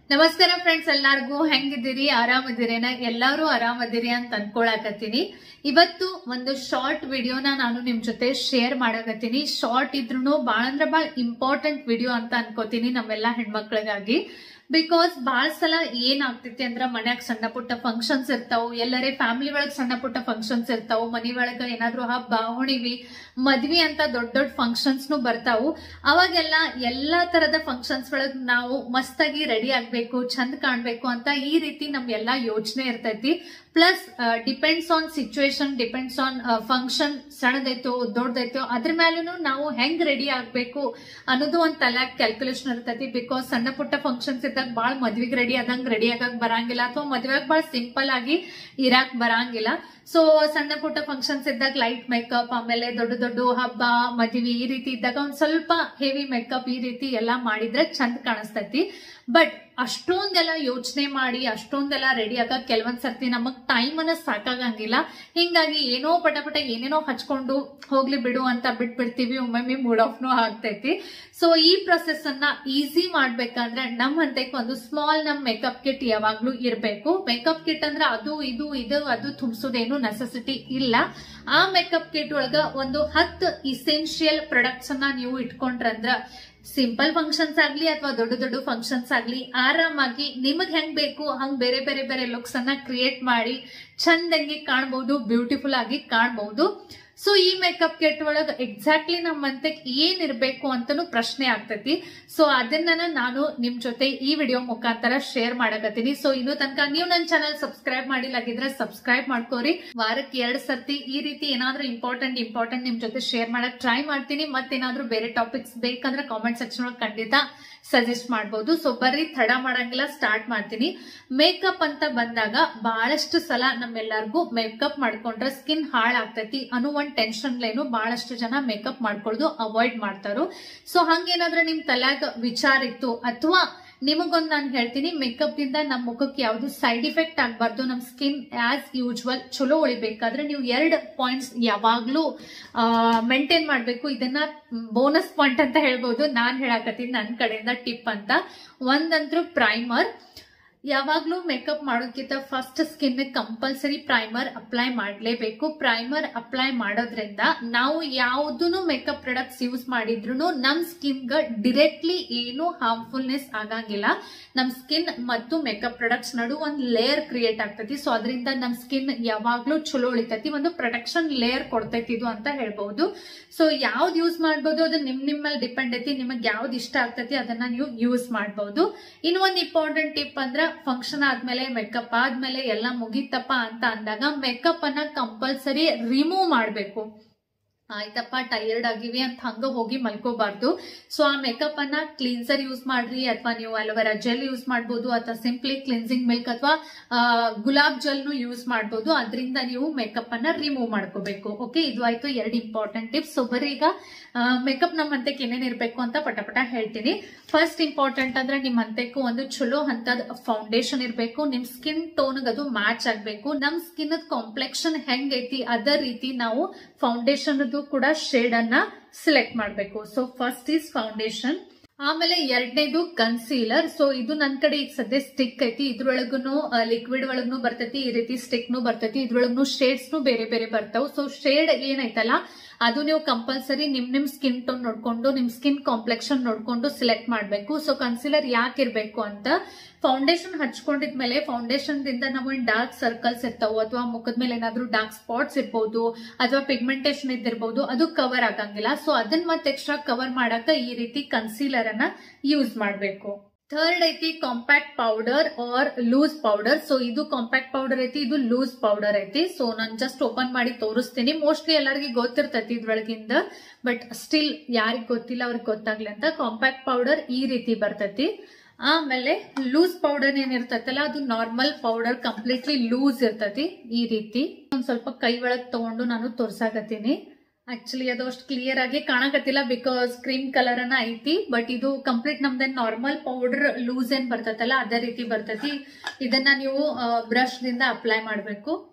ನಮಸ್ಕಾರ ಫ್ರೆಂಡ್ಸ್ ಎಲ್ಲಾರ್ಗೂ ಹೆಂಗಿದ್ದೀರಿ ಆರಾಮದಿರೇನ ಎಲ್ಲಾರು ಆರಾಮದಿರಿ ಅಂತ ಅನ್ಕೊಳಕತ್ತೀನಿ ಇವತ್ತು ಒಂದು ಶಾರ್ಟ್ ವಿಡಿಯೋನ ನಾನು ನಿಮ್ ಜೊತೆ ಶೇರ್ ಮಾಡಕತ್ತೀನಿ ಶಾರ್ಟ್ ಇದ್ರೂ ಬಾಳ ಅಂದ್ರೆ ಬಾಳ ಇಂಪಾರ್ಟೆಂಟ್ ವಿಡಿಯೋ ಅಂತ ಅನ್ಕೋತೀನಿ ನಮ್ಮೆಲ್ಲಾ ಹೆಣ್ಮಕ್ಳಿಗಾಗಿ ಬಿಕಾಸ್ ಬಾಳ ಸಲ ಏನ್ ಆಗ್ತೈತಿ ಅಂದ್ರ ಮನ್ಯಾಗ ಸಣ್ಣ ಪುಟ್ಟ ಫಂಕ್ಷನ್ಸ್ ಇರ್ತಾವು ಎಲ್ಲರೇ ಫ್ಯಾಮಿಲಿ ಒಳಗ್ ಸಣ್ಣ ಪುಟ್ಟ ಫಂಕ್ಷನ್ಸ್ ಇರ್ತಾವು ಮನಿ ಒಳಗ ಏನಾದ್ರು ಹಬ್ಬ ಹುಣಿವಿ ಮದ್ವಿ ಅಂತ ದೊಡ್ಡ ದೊಡ್ಡ ಫಂಕ್ಷನ್ಸ್ ಬರ್ತಾವು ಅವಾಗೆಲ್ಲ ಎಲ್ಲಾ ತರದ ಫಂಕ್ಷನ್ಸ್ ಒಳಗ್ ನಾವು ಮಸ್ತಾಗಿ ರೆಡಿ ಆಗ್ಬೇಕು ಚಂದ ಕಾಣ್ಬೇಕು ಅಂತ ಈ ರೀತಿ ನಮ್ ಎಲ್ಲಾ ಯೋಚನೆ ಇರ್ತೈತಿ plus depends on situation depends on function ಸಣ್ಣದೈತೋ ದೊಡ್ಡದೈತೋ ಅದ್ರ ಮೇಲೂ ನಾವು ಹೆಂಗ್ ರೆಡಿ ಆಗ್ಬೇಕು ಅನ್ನೋದು ಒಂದ್ ತಲ್ಯಾಗ ಕ್ಯಾಲ್ಕುಲೇಷನ್ ಇರ್ತೈತಿ ಬಿಕಾಸ್ ಸಣ್ಣ ಪುಟ್ಟ ಫಂಕ್ಷನ್ಸ್ ಇದ್ದಾಗ ಬಾಳ ಮದ್ವಿಗ್ ರೆಡಿ ಆದಂಗ್ ರೆಡಿ ಆಗಕ್ ಬರಂಗಿಲ್ಲ ಅಥವಾ ಮದ್ವೆಗ್ ಬಾಳ ಸಿಂಪಲ್ ಆಗಿ ಇರಾಕ್ ಬರಂಗಿಲ್ಲ ಸೊ ಸಣ್ಣ ಪುಟ್ಟ ಫಂಕ್ಷನ್ಸ್ ಇದ್ದಾಗ ಲೈಟ್ ಮೇಕಪ್ ಆಮೇಲೆ ದೊಡ್ಡ ದೊಡ್ಡ ಹಬ್ಬ ಮದ್ವಿ ಈ ರೀತಿ ಇದ್ದಾಗ ಒಂದ್ ಸ್ವಲ್ಪ ಹೆವಿ ಮೇಕಪ್ ಈ ರೀತಿ ಎಲ್ಲಾ ಮಾಡಿದ್ರೆ ಚಂದ ಕಾಣಿಸ್ತೈತಿ ಬಟ್ ಅಷ್ಟೊಂದೆಲ್ಲ ಯೋಚನೆ ಮಾಡಿ ಅಷ್ಟೊಂದೆಲ್ಲ ರೆಡಿ ಆಗ ಕೆಲವೊಂದ್ ಸರ್ತಿ ನಮಗ್ ಟೈಮ್ ಅನ್ನ ಸಾಕಾಗಂಗಿಲ್ಲ ಹಿಂಗಾಗಿ ಏನೋ ಪಟ ಪಟ ಏನೇನೋ ಹಚ್ಕೊಂಡು ಹೋಗ್ಲಿ ಬಿಡು ಅಂತ ಬಿಟ್ಬಿಡ್ತೀವಿ ಒಮ್ಮೊಮ್ಮೆ ಮೂಡ್ ಆಫ್ನು ಆಗ್ತೈತಿ ಸೊ ಈ ಪ್ರೊಸೆಸ್ ಅನ್ನ ಈಸಿ ಮಾಡ್ಬೇಕಂದ್ರೆ ನಮ್ ಹಂತಕ್ಕೆ ಒಂದು ಸ್ಮಾಲ್ ನಮ್ ಮೇಕಪ್ ಕಿಟ್ ಯಾವಾಗ್ಲೂ ಇರ್ಬೇಕು ಮೇಕಪ್ ಕಿಟ್ ಅಂದ್ರೆ ಅದು ಇದು ಇದು ಅದು ತುಂಬಿಸೋದೇನು ನೆಸೆಸಿಟಿ ಇಲ್ಲ ಆ ಮೇಕಪ್ ಕಿಟ್ ಒಳಗ ಒಂದು ಹತ್ತು ಇಸೆನ್ಷಿಯಲ್ ಪ್ರಾಡಕ್ಟ್ಸ್ ಅನ್ನ ನೀವು ಇಟ್ಕೊಂಡ್ರಂದ್ರ ಸಿಂಪಲ್ ಫಂಕ್ಷನ್ಸ್ ಆಗ್ಲಿ ಅಥವಾ ದೊಡ್ಡ ದೊಡ್ಡ ಫಂಕ್ಷನ್ಸ್ ಆಗ್ಲಿ ಆರಾಮಾಗಿ ನಿಮಗ್ ಹೆಂಗ್ ಬೇಕು ಹಂಗ್ ಬೇರೆ ಬೇರೆ ಬೇರೆ ಲುಕ್ಸ್ ಅನ್ನ ಕ್ರಿಯೇಟ್ ಮಾಡಿ ಚಂದಂಗಿ ಕಾಣ್ಬಹುದು ಬ್ಯೂಟಿಫುಲ್ ಆಗಿ ಕಾಣ್ಬಹುದು ಸೊ ಈ ಮೇಕಪ್ ಕಿಟ್ ಒಳಗ ಎಕ್ಸಾಕ್ಟ್ಲಿ ನಮ್ಮ ಮಂತಕ್ ಏನ್ ಇರ್ಬೇಕು ಅಂತಾನು ಪ್ರಶ್ನೆ ಆಗ್ತೈತಿ ಸೊ ಅದನ್ನ ನಾನು ನಿಮ್ ಜೊತೆ ಈ ವಿಡಿಯೋ ಮುಖಾಂತರ ಶೇರ್ ಮಾಡಕತ್ತೀನಿ ಸೊ ಇನ್ನು ತನಕ ನೀವು ನನ್ನ ಚಾನಲ್ ಸಬ್ಸ್ಕ್ರೈಬ್ ಮಾಡಿಲ್ಲಾಗಿದ್ರೆ ಸಬ್ಸ್ಕ್ರೈಬ್ ಮಾಡ್ಕೋರಿ ವಾರಕ್ಕೆ ಎರಡ್ ಸರ್ತಿ ಈ ರೀತಿ ಏನಾದ್ರೂ ಇಂಪಾರ್ಟೆಂಟ್ ಇಂಪಾರ್ಟೆಂಟ್ ನಿಮ್ ಜೊತೆ ಶೇರ್ ಮಾಡಕ್ ಟ್ರೈ ಮಾಡ್ತೀನಿ ಮತ್ತೇನಾದ್ರೂ ಬೇರೆ ಟಾಪಿಕ್ಸ್ ಬೇಕಂದ್ರೆ ಕಾಮೆಂಟ್ ಸೆಕ್ಷನ್ ಒಳಗೆ ಖಂಡಿತ ಸಜೆಸ್ಟ್ ಮಾಡಬಹುದು ಸೊ ಬರ್ರಿ ತಡ ಮಾಡಂಗಿಲ್ಲ ಸ್ಟಾರ್ಟ್ ಮಾಡ್ತೀನಿ ಮೇಕಪ್ ಅಂತ ಬಂದಾಗ ಬಹಳಷ್ಟು ಸಲ ನಮ್ಮೆಲ್ಲರಿಗೂ ಮೇಕಪ್ ಮಾಡ್ಕೊಂಡ್ರೆ ಸ್ಕಿನ್ ಹಾಳಾಗ್ತೈತಿ ಅನ್ನೋ ಒಂದ್ ಟೆನ್ಷನ್ ಲೇನು ಬಹಳಷ್ಟು ಜನ ಮೇಕಪ್ ಮಾಡ್ಕೊಳ್ಳೋದು ಅವಾಯ್ಡ್ ಮಾಡ್ತಾರೋ ಸೊ ಹಂಗೇನಾದ್ರೂ ನಿಮ್ ತಲ್ಯಾಗ ವಿಚಾರ ಇತ್ತು ಅಥವಾ ನಿಮಗೊಂದು ನಾನು ಹೇಳ್ತೀನಿ ಮೇಕಪ್ ದಿಂದ ನಮ್ಮ ಮುಖಕ್ಕೆ ಯಾವ್ದು ಸೈಡ್ ಇಫೆಕ್ಟ್ ಆಗ್ಬಾರ್ದು ನಮ್ ಸ್ಕಿನ್ ಆಸ್ ಯೂಶುವಲ್ ಚಲೋ ಉಳಿಬೇಕಾದ್ರೆ ನೀವು ಎರಡು ಪಾಯಿಂಟ್ಸ್ ಯಾವಾಗ್ಲೂ ಮೇಂಟೈನ್ ಮಾಡ್ಬೇಕು ಇದನ್ನ ಬೋನಸ್ ಪಾಯಿಂಟ್ ಅಂತ ಹೇಳ್ಬೋದು ನಾನ್ ಹೇಳಕತ್ತೀನಿ ನನ್ನ ಕಡೆಯಿಂದ ಟಿಪ್ ಅಂತ ಒಂದಂತ್ರು ಪ್ರೈಮರ್ ಯಾವಾಗ್ಲೂ ಮೇಕಪ್ ಮಾಡೋದಕ್ಕಿಂತ first skin compulsory primer apply ಮಾಡಲೇಬೇಕು ಪ್ರೈಮರ್ ಅಪ್ಲೈ ಮಾಡೋದ್ರಿಂದ ನಾವು ಯಾವುದನ್ನು ಮೇಕಪ್ ಪ್ರಾಡಕ್ಟ್ಸ್ ಯೂಸ್ ಮಾಡಿದ್ರು ನಮ್ ಸ್ಕಿನ್ಗೆ ಡಿರೆಕ್ಟ್ಲಿ ಏನು ಹಾರ್ಮ್ಫುಲ್ನೆಸ್ ಆಗಂಗಿಲ್ಲ ನಮ್ ಸ್ಕಿನ್ ಮತ್ತು ಮೇಕಪ್ ಪ್ರಾಡಕ್ಟ್ಸ್ ನಡು ಒಂದು ಲೇಯರ್ ಕ್ರಿಯೇಟ್ ಆಗ್ತೈತಿ ಸೊ ಅದರಿಂದ ನಮ್ ಸ್ಕಿನ್ ಯಾವಾಗ್ಲೂ ಚಲೋ ಉಳಿತೈತಿ ಒಂದು ಪ್ರೊಟೆಕ್ಷನ್ ಲೇಯರ್ ಕೊಡ್ತೈತಿ ಇದು ಅಂತ ಹೇಳ್ಬಹುದು ಸೊ ಯಾವ್ದು ಯೂಸ್ ಮಾಡ್ಬೋದು ಅದು ನಿಮ್ ನಿಮ್ಮಲ್ಲಿ ಡಿಪೆಂಡ್ ಐತಿ ನಿಮಗೆ ಯಾವ್ದು ಇಷ್ಟ ಆಗ್ತೈತಿ ಅದನ್ನ ನೀವು ಯೂಸ್ ಮಾಡಬಹುದು ಇನ್ನು ಒಂದು ಇಂಪಾರ್ಟೆಂಟ್ ಟಿಪ್ ಅಂದ್ರ ಫಂಕ್ಷನ್ ಆದ್ಮೇಲೆ ಮೇಕಪ್ ಆದ್ಮೇಲೆ ಎಲ್ಲ ಮುಗೀತಪ್ಪ ಅಂತ ಅಂದಾಗ ಮೇಕಪ್ ಅನ್ನ ಕಂಪಲ್ಸರಿ ರಿಮೂವ್ ಮಾಡ್ಬೇಕು ಆಯ್ತಪ್ಪ ಟೈರ್ಡ್ ಆಗಿವಿ ಅಂತ ಹಂಗ ಹೋಗಿ ಮಲ್ಕೋಬಾರ್ದು ಸೊ ಆ ಮೇಕಪ್ ಅನ್ನ ಕ್ಲೀನ್ಸರ್ ಯೂಸ್ ಮಾಡ್ರಿ ಅಥವಾ ನೀವು ಅಲೋವೆರಾ ಜೆಲ್ ಯೂಸ್ ಮಾಡ್ಬೋದು ಅಥವಾ ಸಿಂಪ್ಲಿ ಕ್ಲಿನ್ಸಿಂಗ್ ಮಿಲ್ಕ್ ಅಥವಾ ಗುಲಾಬ್ ಜೆಲ್ನು ಯೂಸ್ ಮಾಡ್ಬೋದು ಅದರಿಂದ ನೀವು ಮೇಕಪ್ ಅನ್ನ ರಿಮೂವ್ ಮಾಡ್ಕೋಬೇಕು ಓಕೆ ಇದು ಆಯ್ತು ಎರಡು ಇಂಪಾರ್ಟೆಂಟ್ ಟಿಪ್ಸ್ ಸೊ ಬರೀ ಈಗ ಮೇಕಪ್ ನಮ್ಮ ಹಂತಕ್ಕೆ ಏನೇನ್ ಇರ್ಬೇಕು ಅಂತ ಪಟ ಪಟ ಹೇಳ್ತೀನಿ ಫಸ್ಟ್ ಇಂಪಾರ್ಟೆಂಟ್ ಅಂದ್ರೆ ನಿಮ್ ಹಂತಕ್ಕೂ ಒಂದು ಚಲೋ ಹಂತದ ಫೌಂಡೇಶನ್ ಇರ್ಬೇಕು ನಿಮ್ ಸ್ಕಿನ್ ಟೋನ್ ಅದು ಮ್ಯಾಚ್ ಆಗ್ಬೇಕು ನಮ್ ಸ್ಕಿನ್ ಕಾಂಪ್ಲೆಕ್ಷನ್ ಹೆಂಗೈತಿ ಅದೇ ರೀತಿ ನಾವು ಫೌಂಡೇಶನ್ ಕೂಡ ಶೇಡ್ ಅನ್ನ ಸೆಲೆಕ್ಟ್ ಮಾಡಬೇಕು ಸೊ ಫಸ್ಟ್ ಈಸ್ ಫೌಂಡೇಶನ್ ಆಮೇಲೆ ಎರಡನೇದು ಕನ್ಸೀಲರ್ ಸೊ ಇದು ನನ್ ಕಡೆ ಈಗ ಸದ್ಯ ಸ್ಟಿಕ್ ಐತಿ ಇದ್ರೊಳಗುನು ಲಿಕ್ವಿಡ್ ಒಳಗ್ನು ಬರ್ತೈತಿ ಈ ರೀತಿ ಸ್ಟಿಕ್ನು ಬರ್ತೈತಿ ಇದ್ರೊಳಗ್ನು ಶೇಡ್ಸ್ನು ಬೇರೆ ಬೇರೆ ಬರ್ತಾವ ಸೊ ಶೇಡ್ ಏನೈತಲ್ಲ ಅದು ನೀವು ಕಂಪಲ್ಸರಿ ನಿಮ್ ನಿಮ್ ಸ್ಕಿನ್ ಟೋನ್ ನೋಡ್ಕೊಂಡು ನಿಮ್ ಸ್ಕಿನ್ ಕಾಂಪ್ಲೆಕ್ಷನ್ ನೋಡ್ಕೊಂಡು ಸಿಲೆಕ್ಟ್ ಮಾಡಬೇಕು ಸೊ ಕನ್ಸಿಲರ್ ಯಾಕೆ ಇರ್ಬೇಕು ಅಂತ ಫೌಂಡೇಶನ್ ಹಚ್ಕೊಂಡಿದ್ಮೇಲೆ ಫೌಂಡೇಶನ್ ದಿಂದ ನಾವು ಡಾರ್ಕ್ ಸರ್ಕಲ್ಸ್ ಇರ್ತಾವ ಅಥವಾ ಮುಖದ ಮೇಲೆ ಏನಾದ್ರೂ ಡಾರ್ಕ್ ಸ್ಪಾಟ್ಸ್ ಇರ್ಬೋದು ಅಥವಾ ಪಿಗ್ಮೆಂಟೇಶನ್ ಇದ್ದಿರ್ಬೋದು ಅದು ಕವರ್ ಆಗಂಗಿಲ್ಲ ಸೊ ಅದನ್ನ ಮತ್ತೆ ಎಕ್ಸ್ಟ್ರಾ ಕವರ್ ಮಾಡಕ ಈ ರೀತಿ ಕನ್ಸೀಲರ್ ಅನ್ನ ಯೂಸ್ ಮಾಡಬೇಕು ಥರ್ಡ್ ಐತಿ compact powder or loose powder so ಇದು ಕಾಂಪ್ಯಾಕ್ಟ್ ಪೌಡರ್ ಐತಿ ಇದು ಲೂಸ್ ಪೌಡರ್ ಐತಿ ಸೊ ನಾನು ಜಸ್ಟ್ ಓಪನ್ ಮಾಡಿ ತೋರಿಸ್ತೀನಿ ಮೋಸ್ಟ್ಲಿ ಎಲ್ಲರಿಗೂ ಗೊತ್ತಿರ್ತೈತಿ ಇದ್ರೊಳಗಿಂದ ಬಟ್ ಸ್ಟಿಲ್ ಯಾರಿಗ್ ಗೊತ್ತಿಲ್ಲ ಅವ್ರಿಗೆ ಗೊತ್ತಾಗ್ಲಿ ಅಂತ ಕಾಂಪ್ಯಾಕ್ಟ್ ಪೌಡರ್ ಈ ರೀತಿ ಬರ್ತೈತಿ ಆಮೇಲೆ ಲೂಸ್ ಪೌಡರ್ ಏನಿರ್ತೈತಲ್ಲ ಅದು ನಾರ್ಮಲ್ ಪೌಡರ್ ಕಂಪ್ಲೀಟ್ಲಿ ಲೂಸ್ ಇರ್ತೈತಿ ಈ ರೀತಿ ಒಂದ್ ಸ್ವಲ್ಪ ಕೈ ಒಳಗ್ ತಗೊಂಡು ನಾನು ತೋರ್ಸಾಕತ್ತೀನಿ ಆಕ್ಚುಲಿ ಅದು ಅಷ್ಟು ಕ್ಲಿಯರ್ ಆಗಿ ಕಾಣಕತ್ತಿಲ್ಲ ಬಿಕಾಸ್ ಕ್ರೀಮ್ ಕಲರ್ ಅನ್ನ ಐತಿ ಬಟ್ ಇದು ಕಂಪ್ಲೀಟ್ ನಮ್ದೇನ್ ನಾರ್ಮಲ್ ಪೌಡರ್ ಲೂಸ್ ಏನ್ ಬರ್ತೈತಲ್ಲ ಅದೇ ರೀತಿ ಬರ್ತೈತಿ ಇದನ್ನ ನೀವು ಬ್ರಷ್ ದಿಂದ ಅಪ್ಲೈ ಮಾಡ್ಬೇಕು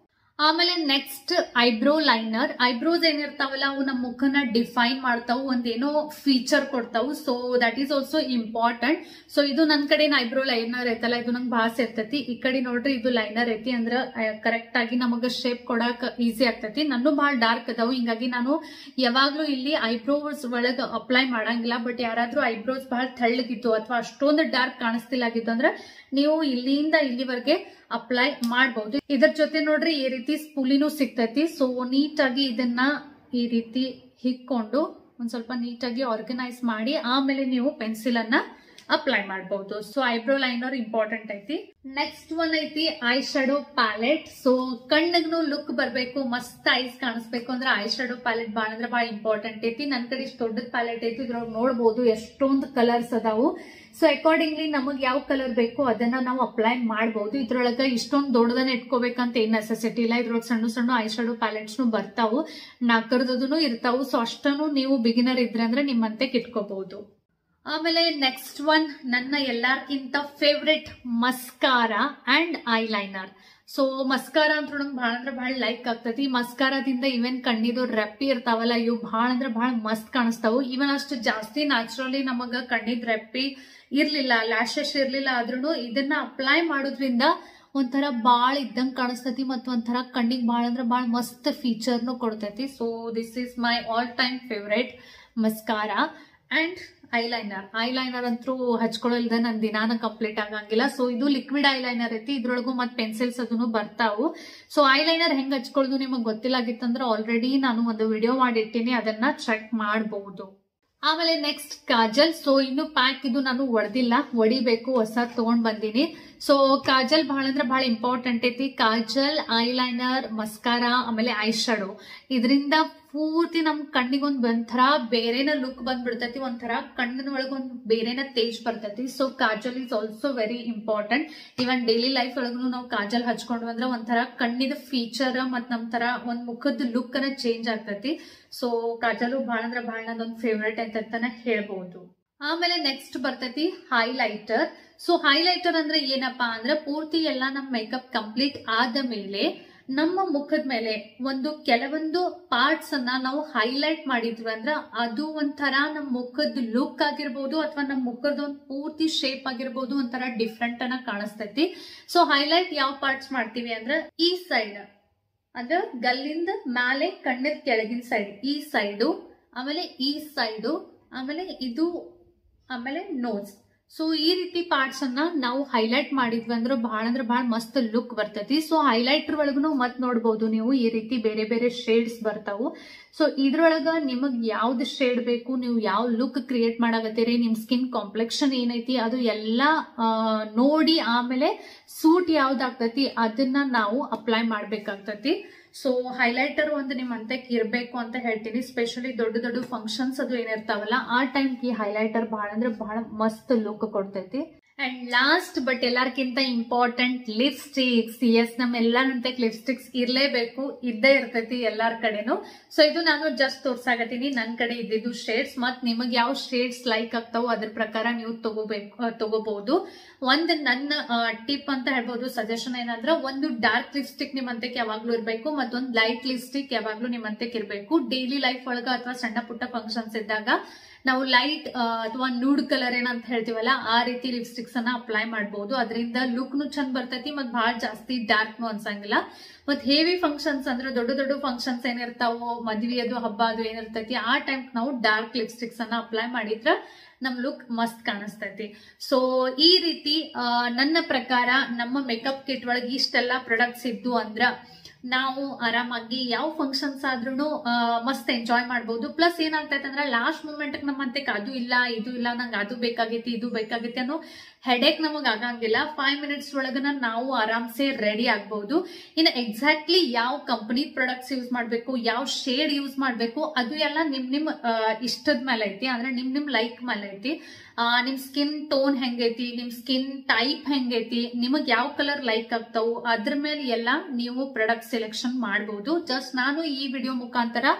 ಆಮೇಲೆ ನೆಕ್ಸ್ಟ್ ಐಬ್ರೋ ಲೈನರ್ ಐಬ್ರೋಸ್ ಏನಿರ್ತಾವಲ್ಲ ಅವು ನಮ್ಮ ಮುಖನ ಡಿಫೈನ್ ಮಾಡ್ತಾವು ಒಂದೇನೋ ಫೀಚರ್ ಕೊಡ್ತಾವು so that is also important so ಇದು ನನ್ ಕಡೆ ಐಬ್ರೋ ಲೈನರ್ ಐತಲ್ಲ ಇದು ನಂಗೆ ಭಾಳ ಸೇರ್ತೈತಿ ಈ ಕಡೆ ನೋಡ್ರಿ ಇದು ಲೈನರ್ ಐತಿ ಅಂದ್ರ ಕರೆಕ್ಟ್ ಆಗಿ ನಮಗ ಶೇಪ್ ಕೊಡಕ್ ಈಸಿ ಆಗ್ತೈತಿ ನಾನು ಭಾಳ ಡಾರ್ಕ್ ಅದಾವು ಹಿಂಗಾಗಿ ನಾನು ಯಾವಾಗ್ಲೂ ಇಲ್ಲಿ ಐಬ್ರೋಸ್ ಒಳಗ ಅಪ್ಲೈ ಮಾಡಂಗಿಲ್ಲ ಬಟ್ ಯಾರಾದ್ರೂ ಐಬ್ರೋಸ್ ಬಹಳ ತೆಳ್ಳಗಿತ್ತು ಅಥವಾ ಅಷ್ಟೊಂದು ಡಾರ್ಕ್ ಕಾಣಿಸ್ತಿಲ್ಲ ಆಗಿತ್ತು ಅಂದ್ರೆ ನೀವು ಇಲ್ಲಿಂದ ಇಲ್ಲಿವರೆಗೆ ಅಪ್ಲೈ ಮಾಡಬಹುದು ಇದರ ಜೊತೆ ನೋಡ್ರಿ ಈ ರೀತಿ ಸ್ಪೂಲಿನೂ ಸಿಗ್ತೈತಿ ಸೊ ನೀಟಾಗಿ ಇದನ್ನ ಈ ರೀತಿ ಹಿಕ್ಕೊಂಡು ಒಂದ್ ಸ್ವಲ್ಪ ನೀಟಾಗಿ ಆರ್ಗನೈಸ್ ಮಾಡಿ ಆಮೇಲೆ ನೀವು ಪೆನ್ಸಿಲ್ ಅನ್ನ ಅಪ್ಲೈ ಮಾಡಬಹುದು ಸೊ ಐಬ್ರೋ ಲೈನರ್ ಇಂಪಾರ್ಟೆಂಟ್ ಐತಿ ನೆಕ್ಸ್ಟ್ ಒನ್ ಐತಿ ಐ ಶಾಡೋ ಪ್ಯಾಲೆಟ್ ಸೊ ಕಣ್ಣಿಗೂ ಲುಕ್ ಬರ್ಬೇಕು ಮಸ್ತ್ ಐಸ್ ಕಾಣಿಸ್ಬೇಕು ಅಂದ್ರೆ ಐ ಶಾಡೋ ಪ್ಯಾಲೆಟ್ ಬಾಳ ಅಂದ್ರೆ ಬಹಳ ಇಂಪಾರ್ಟೆಂಟ್ ಐತಿ ನನ್ ಕಡೆ ಇಷ್ಟು ದೊಡ್ಡದ ಪ್ಯಾಲೆಟ್ ಐತಿ ಇದ್ರೊಳಗೆ ನೋಡ್ಬೋದು ಎಷ್ಟೊಂದು ಕಲರ್ಸ್ ಅದಾವು ಸೊ ಅಕಾರ್ಡಿಂಗ್ಲಿ ನಮಗ್ ಯಾವ ಕಲರ್ ಬೇಕು ಅದನ್ನ ನಾವು ಅಪ್ಲೈ ಮಾಡಬಹುದು ಇದ್ರೊಳಗ ಇಷ್ಟೊಂದು ದೊಡ್ಡದನ್ನ ಇಟ್ಕೋಬೇಕಂತ ಏನ್ ನೆಸೆಸಿಟಿ ಇಲ್ಲ ಇದ್ರೊಳಗೆ ಸಣ್ಣ ಸಣ್ಣ ಐ ಶಾಡೋ ಪ್ಯಾಲೆಟ್ಸ್ ಬರ್ತಾವು ನಾಲ್ಕರದೂ ಇರ್ತಾವು ಸೊ ಅಷ್ಟನ್ನು ನೀವು ಬಿಗಿನರ್ ಇದ್ರೆ ಅಂದ್ರೆ ನಿಮ್ಮಂತೆ ಇಟ್ಕೋಬಹುದು ಆಮೇಲೆ ನೆಕ್ಸ್ಟ್ ಒನ್ ನನ್ನ ಎಲ್ಲಾರ್ಕಿಂತ favourite mascara and eye liner so mascara ಅಂತ ನಂಗೆ ಭಾಳ ಅಂದ್ರೆ ಭಾಳ ಲೈಕ್ ಆಗ್ತೈತಿ ಮಸ್ಕಾರದಿಂದ ಇವನ್ ಕಣ್ಣಿದು ರೆಪ್ಪಿ ಇರ್ತಾವಲ್ಲ ಇವು ಭಾಳ ಅಂದ್ರೆ ಭಾಳ ಮಸ್ತ್ ಕಾಣಿಸ್ತಾವು ಇವನ್ ಅಷ್ಟು ಜಾಸ್ತಿ ನ್ಯಾಚುರಲಿ ನಮಗ ಕಣ್ಣಿದ್ ರೆಪ್ಪಿ ಇರ್ಲಿಲ್ಲ ಲ್ಯಾಶಸ್ ಇರ್ಲಿಲ್ಲ ಆದ್ರೂ ಇದನ್ನ ಅಪ್ಲೈ ಮಾಡೋದ್ರಿಂದ ಒಂಥರ ಬಾಳ್ ಇದ್ದಂಗ್ ಕಾಣಿಸ್ತೈತಿ ಮತ್ತು ಒಂಥರ ಕಣ್ಣಿಗೆ ಭಾಳ ಅಂದ್ರೆ ಭಾಳ ಮಸ್ತ್ ಫೀಚರ್ನು ಕೊಡ್ತೈತಿ so this is my all time favourite mascara and eyeliner eyeliner ಅಂತೂ ಹಚ್ಕೊಳ್ಳಲ್ದ ನನ್ ದಿನಾನ ಕಂಪ್ಲೀಟ್ ಆಗಂಗಿಲ್ಲ ಸೊ ಇದು ಲಿಕ್ವಿಡ್ ಐಲೈನರ್ ಐತಿ ಇದ್ರೊಳಗು ಮತ್ ಪೆನ್ಸಿಲ್ಸ್ ಅದನ್ನು ಬರ್ತಾವು ಸೊ ಐಲೈನರ್ ಹೆಂಗ್ ಹಚ್ಕೊಳ್ಳೋದು ನಿಮಗೆ ಗೊತ್ತಿಲ್ಲಾಗಿತ್ತಂದ್ರೆ ಆಲ್ರೆಡಿ ನಾನು ಒಂದು ವಿಡಿಯೋ ಮಾಡಿಟ್ಟಿನಿ ಅದನ್ನ ಚೆಕ್ ಮಾಡಬಹುದು ಆಮೇಲೆ ನೆಕ್ಸ್ಟ್ ಕಾಜಲ್ ಸೊ ಇನ್ನು ಪ್ಯಾಕ್ ಇದು ನಾನು ಒಡೆದಿಲ್ಲ ಒಡಿಬೇಕು ಹೊಸ ತಗೊಂಡ್ ಬಂದೀನಿ ಸೊ ಕಾಜಲ್ ಬಹಳ ಅಂದ್ರೆ ಬಹಳ ಇಂಪಾರ್ಟೆಂಟ್ ಐತಿ ಕಾಜಲ್ ಐಲೈನರ್ ಮಸ್ಕಾರ ಆಮೇಲೆ ಐ ಶಾಡೋ ಇದರಿಂದ ಪೂರ್ತಿ ನಮ್ ಕಣ್ಣಿಗೆ ಒಂದ್ ಒಂಥರ ಬೇರೆನ ಲುಕ್ ಬಂದ್ಬಿಡ್ತೈತಿ ಒಂಥರ ಕಣ್ಣಿನ ಒಳಗೆ ಒಂದ್ ಬೇರೆನ ತೇಜ್ ಬರ್ತೈತಿ so kajal is also very important even daily life ಒಳಗೂ ನಾವು ಕಾಜಲ್ ಹಚ್ಕೊಂಡು ಬಂದ್ರೆ ಒಂಥರ ಕಣ್ಣಿದ ಫೀಚರ್ ಮತ್ ನಮ್ ತರ ಒಂದ್ ಮುಖದ ಲುಕ್ ಅನ್ನ ಚೇಂಜ್ ಆಗ್ತೈತಿ ಸೊ ಕಾಜಲು ಬಹಳ ಅಂದ್ರೆ ಬಹಳ ನಂದೊಂದು ಫೇವ್ರೇಟ್ ಅಂತಾನೆ ಹೇಳ್ಬಹುದು ಆಮೇಲೆ ನೆಕ್ಸ್ಟ್ ಬರ್ತೈತಿ ಹೈಲೈಟರ್ ಸೊ ಹೈಲೈಟರ್ ಅಂದ್ರೆ ಏನಪ್ಪಾ ಅಂದ್ರೆ ಪೂರ್ತಿ ಎಲ್ಲ ನಮ್ ಮೇಕಪ್ ಕಂಪ್ಲೀಟ್ ಆದ ಮೇಲೆ ನಮ್ಮ ಮುಖದ ಮೇಲೆ ಒಂದು ಕೆಲವೊಂದು ಪಾರ್ಟ್ಸ್ ಅನ್ನ ನಾವು ಹೈಲೈಟ್ ಮಾಡಿದ್ವಿ ಅಂದ್ರೆ ಅದು ಒಂಥರ ನಮ್ಮ ಮುಖದ ಲುಕ್ ಆಗಿರ್ಬೋದು ಅಥವಾ ನಮ್ಮ ಮುಖದ ಒಂದು ಪೂರ್ತಿ ಶೇಪ್ ಆಗಿರ್ಬೋದು ಒಂಥರ ಡಿಫ್ರೆಂಟ್ ಅನ್ನ ಕಾಣಿಸ್ತೈತಿ ಸೊ ಹೈಲೈಟ್ ಯಾವ ಪಾರ್ಟ್ಸ್ ಮಾಡ್ತೀವಿ ಅಂದ್ರೆ ಈ ಸೈಡ್ ಅಂದ್ರೆ ಗಲ್ಲಿಂದ ಮ್ಯಾಲೆ ಕಣ್ಣಿನ ಕೆಳಗಿನ ಸೈಡ್ ಈ ಸೈಡು ಆಮೇಲೆ ಈ ಸೈಡು ಆಮೇಲೆ ಇದು ಆಮೇಲೆ ನೋಸ್ ಸೊ ಈ ರೀತಿ ಪಾರ್ಟ್ಸ್ ಅನ್ನ ನಾವು ಹೈಲೈಟ್ ಮಾಡಿದ್ವಿ ಅಂದ್ರೆ ಬಹಳ ಅಂದ್ರೆ ಬಹಳ ಮಸ್ತ್ ಲುಕ್ ಬರ್ತೈತಿ ಸೊ ಹೈಲೈಟರ್ ಒಳಗೂ ಮತ್ ನೋಡ್ಬೋದು ನೀವು ಈ ರೀತಿ ಬೇರೆ ಬೇರೆ ಶೇಡ್ಸ್ ಬರ್ತಾವು ಸೊ ಇದ್ರೊಳಗ ನಿಮಗ್ ಯಾವ್ದು ಶೇಡ್ ಬೇಕು ನೀವು ಯಾವ ಲುಕ್ ಕ್ರಿಯೇಟ್ ಮಾಡಾಕತ್ತೀರಿ ನಿಮ್ ಸ್ಕಿನ್ ಕಾಂಪ್ಲೆಕ್ಷನ್ ಏನೈತಿ ಅದು ಎಲ್ಲಾ ಆ, ನೋಡಿ ಆಮೇಲೆ ಸೂಟ್ ಯಾವ್ದಾಗ್ತೈತಿ ಅದನ್ನ ನಾವು ಅಪ್ಲೈ ಮಾಡ್ಬೇಕಾಗ್ತೈತಿ ಸೊ ಹೈಲೈಟರ್ ಒಂದು ನಿಮ್ ಅಂತಕ್ ಇರ್ಬೇಕು ಅಂತ ಹೇಳ್ತೀನಿ ಸ್ಪೆಷಲಿ ದೊಡ್ಡ ದೊಡ್ಡ ಫಂಕ್ಷನ್ಸ್ ಅದು ಏನಿರ್ತಾವಲ್ಲ ಆ ಟೈಮ್ಗೆ ಹೈಲೈಟರ್ ಬಹಳ ಅಂದ್ರೆ ಬಹಳ ಮಸ್ತ್ ಲುಕ್ ಕೊಡ್ತೈತಿ ಅಂಡ್ ಲಾಸ್ಟ್ ಬಟ್ ಎಲ್ಲಾರ್ಕಿಂತ ಇಂಪಾರ್ಟೆಂಟ್ ಲಿಪ್ಸ್ಟಿಕ್ಸ್ ಎಸ್ ನಮ್ಮ ಎಲ್ಲಾರಂತೆ ಲಿಪ್ಸ್ಟಿಕ್ಸ್ ಇರ್ಲೇಬೇಕು ಇದ್ದೇ ಇರ್ತೈತಿ ಎಲ್ಲಾರ್ ಕಡೆನು ಸೊ ಇದು ನಾನು ಜಸ್ಟ್ ತೋರ್ಸಾಕತ್ತೀನಿ ನನ್ ಕಡೆ ಇದ್ದಿದ್ದು ಶೇಡ್ಸ್ ಮತ್ ನಿಮಗ್ ಯಾವ ಶೇಡ್ಸ್ ಲೈಕ್ ಆಗ್ತಾವೋ ಅದ್ರ ಪ್ರಕಾರ ನೀವು ತಗೋಬೇಕು ಆ, ತಗೋಬಹುದು ಒಂದ್ ನನ್ನ ಟಿಪ್ ಅಂತ ಹೇಳ್ಬೋದು ಸಜೆಷನ್ ಏನಂದ್ರೆ ಒಂದು ಡಾರ್ಕ್ ಲಿಪ್ಸ್ಟಿಕ್ ನಿಮ್ಮಂತಕ್ಕೆ ಯಾವಾಗ್ಲೂ ಇರ್ಬೇಕು ಮತ್ತೊಂದು ಲೈಟ್ ಲಿಪ್ಸ್ಟಿಕ್ ಯಾವಾಗ್ಲೂ ನಿಮ್ಮಂತಕ್ಕೆ ಇರ್ಬೇಕು ಡೈಲಿ ಲೈಫ್ ಒಳಗ ಅಥವಾ ಸಣ್ಣ ಪುಟ್ಟ ಫಂಕ್ಷನ್ಸ್ ಇದ್ದಾಗ ನಾವು ಲೈಟ್ ಅಥವಾ ನೂಡ್ ಕಲರ್ ಏನಂತ ಹೇಳ್ತೀವಲ್ಲ ಆ ರೀತಿ ಲಿಪ್ಸ್ಟಿಕ್ಸ್ ಅನ್ನ ಅಪ್ಲೈ ಮಾಡಬಹುದು ಅದರಿಂದ ಲುಕ್ನು ಚಂದ ಬರ್ತೈತಿ ಮತ್ ಬಹಳ ಜಾಸ್ತಿ ಡಾರ್ಕ್ನು ಅನ್ಸಂಗಿಲ್ಲ ಮತ್ ಹೇವಿ ಫಂಕ್ಷನ್ಸ್ ಅಂದ್ರೆ ದೊಡ್ಡ ದೊಡ್ಡ ಫಂಕ್ಷನ್ಸ್ ಏನಿರ್ತಾವೋ ಮದ್ವಿ ಅದು ಹಬ್ಬ ಅದು ಏನಿರ್ತೈತಿ ಆ ಟೈಮ್ ನಾವು ಡಾರ್ಕ್ ಲಿಪ್ಸ್ಟಿಕ್ಸ್ ಅನ್ನ ಅಪ್ಲೈ ಮಾಡಿದ್ರ ನಮ್ ಲುಕ್ ಮಸ್ತ್ ಕಾಣಿಸ್ತೈತಿ ಸೊ ಈ ರೀತಿ ಆ, ನನ್ನ ಪ್ರಕಾರ ನಮ್ಮ ಮೇಕಪ್ ಕಿಟ್ ಒಳಗೆ ಇಷ್ಟೆಲ್ಲ ಪ್ರಾಡಕ್ಟ್ಸ್ ಇದ್ದು ಅಂದ್ರ ನಾವು ಆರಾಮಾಗಿ ಯಾವ ಫಂಕ್ಷನ್ಸ್ ಆದ್ರೂ ಮಸ್ತ್ ಎಂಜಾಯ್ ಮಾಡ್ಬೋದು ಪ್ಲಸ್ ಏನಾಗ್ತೈತೆ ಅಂದ್ರೆ ಲಾಸ್ಟ್ ಮೂಮೆಂಟ್ ನಮ್ಮಂತೆ ಅದು ಇಲ್ಲ ಇದು ಇಲ್ಲ ನಂಗೆ ಅದು ಬೇಕಾಗೈತಿ ಇದು ಬೇಕಾಗೈತಿ ಅನ್ನೋ ಹೆಡೇಕ್ ನಮಗ್ ಆಗಂಗಿಲ್ಲ ಫೈವ್ ಮಿನಿಟ್ಸ್ ಒಳಗನ ನಾವು ಆರಾಮ್ಸೆ ರೆಡಿ ಆಗ್ಬಹುದು ಇನ್ನು ಎಕ್ಸಾಕ್ಟ್ಲಿ ಯಾವ ಕಂಪನಿ ಪ್ರಾಡಕ್ಟ್ಸ್ ಯೂಸ್ ಮಾಡ್ಬೇಕು ಯಾವ ಶೇಡ್ ಯೂಸ್ ಮಾಡ್ಬೇಕು ಅದು ಎಲ್ಲ ನಿಮ್ ನಿಮ್ ಆ, ಇಷ್ಟದ ಮೇಲೆ ಐತಿ ಅಂದ್ರೆ ನಿಮ್ ನಿಮ್ ಲೈಕ್ ಮೇಲೆ ಐತಿ ಆ, ನಿಮ್ ಸ್ಕಿನ್ ಟೋನ್ ಹೆಂಗೈತಿ ನಿಮ್ ಸ್ಕಿನ್ ಟೈಪ್ ಹೆಂಗೈತಿ ನಿಮಗ್ ಯಾವ ಕಲರ್ ಲೈಕ್ ಆಗ್ತಾವು ಅದ್ರ ಮೇಲೆ ಎಲ್ಲ ನೀವು ಪ್ರಾಡಕ್ಟ್ ಸೆಲೆಕ್ಷನ್ ಮಾಡಬಹುದು ಜಸ್ಟ್ ನಾನು ಈ ವಿಡಿಯೋ ಮುಖಾಂತರ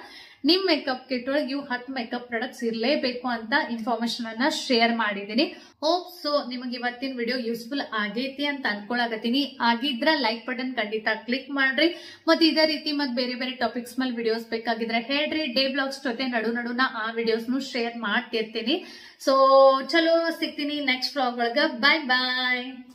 ನಿಮ್ ಮೇಕಪ್ ಕಿಟ್ ಒಳಗೆ ಇವು ಹತ್ತು ಮೇಕಪ್ ಪ್ರಾಡಕ್ಟ್ಸ್ ಇರಲೇಬೇಕು ಅಂತ ಇನ್ಫಾರ್ಮೇಶನ್ ಅನ್ನ ಶೇರ್ ಮಾಡಿದೀನಿ ಹೋಪ್ ಸೊ ನಿಮಗೆ ಇವತ್ತಿನ ವಿಡಿಯೋ ಯೂಸ್ಫುಲ್ ಆಗೈತಿ ಅಂತ ಅನ್ಕೊಳಕತ್ತೀನಿ ಆಗಿದ್ರ ಲೈಕ್ ಬಟನ್ ಖಂಡಿತ ಕ್ಲಿಕ್ ಮಾಡ್ರಿ ಮತ್ತೆ ಇದೇ ರೀತಿ ಮತ್ತೆ ಬೇರೆ ಬೇರೆ ಟಾಪಿಕ್ಸ್ ಮೇಲೆ ವಿಡಿಯೋಸ್ ಬೇಕಾಗಿದ್ರೆ ಹೇಳ್ರಿ ಡೇ ಬ್ಲಾಗ್ಸ್ ಜೊತೆ ನಡು ನಡುನ ಆ ವಿಡಿಯೋಸ್ನು ಶೇರ್ ಮಾಡ್ತಿರ್ತೀನಿ ಸೊ ಚಲೋ ಸಿಗ್ತೀನಿ ನೆಕ್ಸ್ಟ್ ವ್ಲಾಗ್ ಒಳಗ ಬಾಯ್ ಬಾಯ್